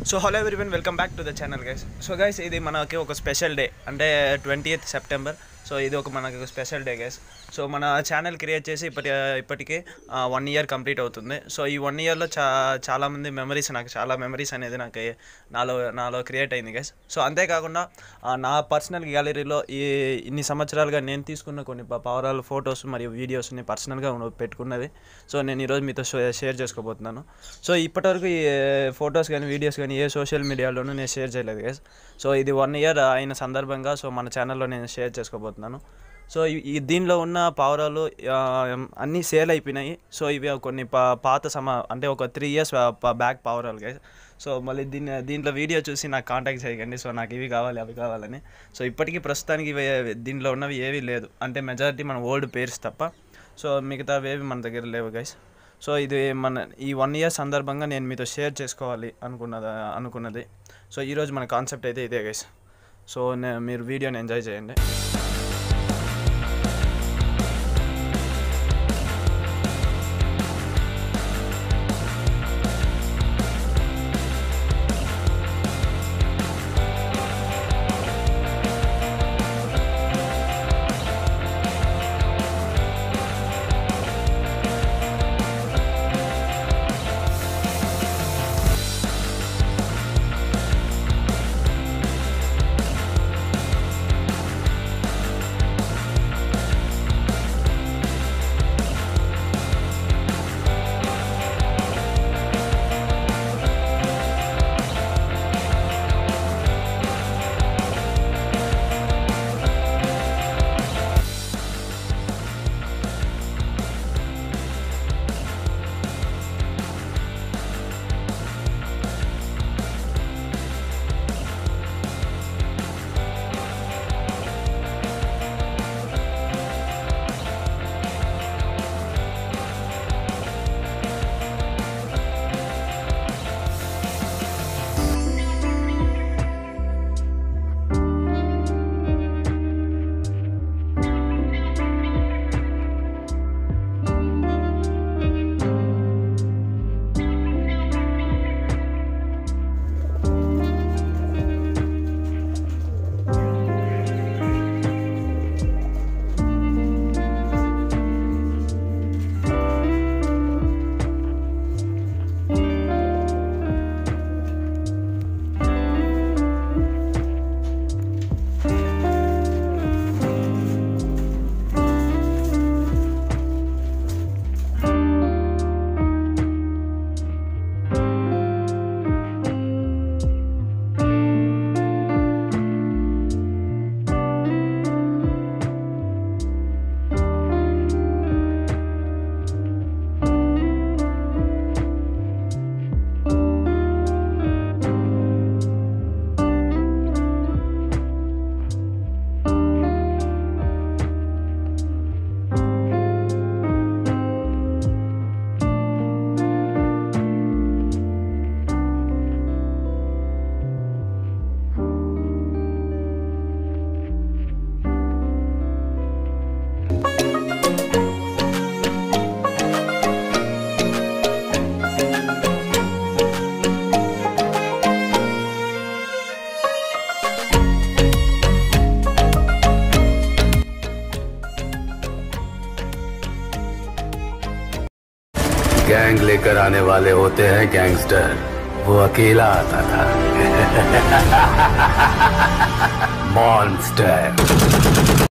so hello everyone welcome back to the channel guys so guys ఇది మనకి ఒక special day అంటే twenty September so ఇది ఒక మనకి ఒక స్పెషల్ డే గైస్ సో మన ఛానల్ క్రియేట్ చేసి ఇప్పటి ఇప్పటికే వన్ ఇయర్ కంప్లీట్ అవుతుంది సో ఈ వన్ ఇయర్లో చా చాలామంది మెమరీస్ నాకు చాలా మెమరీస్ అనేది నాకు నాలో నాలో క్రియేట్ అయింది గైస్ సో అంతేకాకుండా ఆ, నా పర్సనల్ గ్యాలరీలో ఈ ఇన్ని సంవత్సరాలుగా నేను తీసుకున్న కొన్ని ప- పవరాల ఫొటోస్ మరియు వీడియోస్ని పర్సనల్గా పెట్టుకున్నది సో నేను ఈరోజు మీతో షే- షేర్ చేసుకోబోతున్నాను సో ఇప్పటివరకు ఈ ఫొటోస్ కానీ వీడియోస్ కానీ ఏ సోషల్ మీడియాలోనూ నేను షేర్ చేయలేదు గైస్ సో ఇది వన్ ఇయర్ అయిన సందర్భంగా సో మన ఛానల్లో నేను షేర్ చేసుకోబోతున్నాను సో ఈ- ఈ దీనిలో ఉన్న పావురాలు ఆ, అన్నీ సేల్ అయిపోయినాయి సో ఇవి కొన్ని పా పాత సమ అంటే ఒక త్రీ ఇయర్స్ బ్యాక్ పావురాలు గైస్ సో మళ్ళీ దీని దీంట్లో వీడియో చూసి నాకు కాంటాక్ట్ చేయకండి సో నాకు ఇవి కావాలి అవి కావాలని సో ఇప్పటికీ ప్రస్తుతానికి ఇవి దీంట్లో ఉన్నవి ఏవి లేదు అంటే మెజారిటీ మన ఓల్డ్ పేర్స్ తప్ప సో మిగతావి ఏవి మన దగ్గర లేవు గైస్ సో ఇది మన ఈ వన్ ఇయర్ సందర్భంగా నేను మీతో షేర్ చేసుకోవాలి అనుకున్నది అనుకున్నది సో ఈరోజు మన కాన్సెప్ట్ అయితే ఇదే గైస్ సో నే- మీరు వీడియోని ఎంజాయ్ చేయండి गैंग लेकर आने वाले होते हैं गैंगस्टर वो अकेला आता था मॉन्स्टर